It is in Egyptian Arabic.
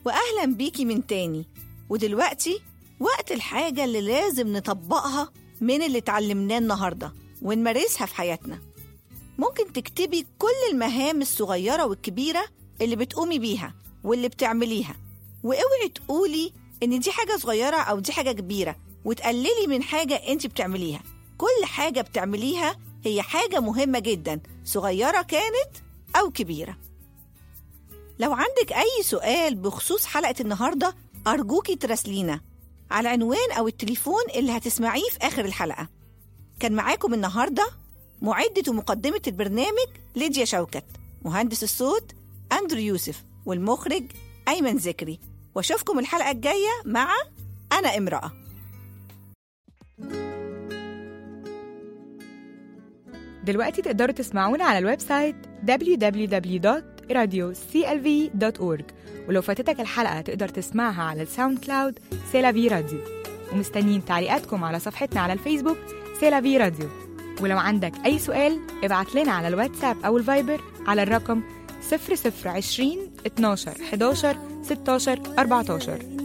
وأهلا بيكي من تاني ودلوقتي وقت الحاجة اللي لازم نطبقها من اللي اتعلمناه النهاردة ونمارسها في حياتنا ممكن تكتبي كل المهام الصغيرة والكبيرة اللي بتقومي بيها واللي بتعمليها واوعي تقولي ان دي حاجة صغيرة او دي حاجة كبيرة وتقللي من حاجة انت بتعمليها كل حاجة بتعمليها هي حاجة مهمة جدا صغيرة كانت أو كبيرة لو عندك أي سؤال بخصوص حلقة النهاردة أرجوكي تراسلينا على العنوان أو التليفون اللي هتسمعيه في آخر الحلقة كان معاكم النهاردة معدة ومقدمة البرنامج ليديا شوكت مهندس الصوت أندرو يوسف والمخرج أيمن ذكري وأشوفكم الحلقة الجاية مع أنا امرأة دلوقتي تقدروا تسمعونا على الويب سايت www.radioclv.org ولو فاتتك الحلقة تقدر تسمعها على الساوند كلاود سيلافي راديو ومستنيين تعليقاتكم على صفحتنا على الفيسبوك سيلافي راديو ولو عندك أي سؤال ابعت لنا على الواتساب أو الفايبر على الرقم 0020 12 11 16 14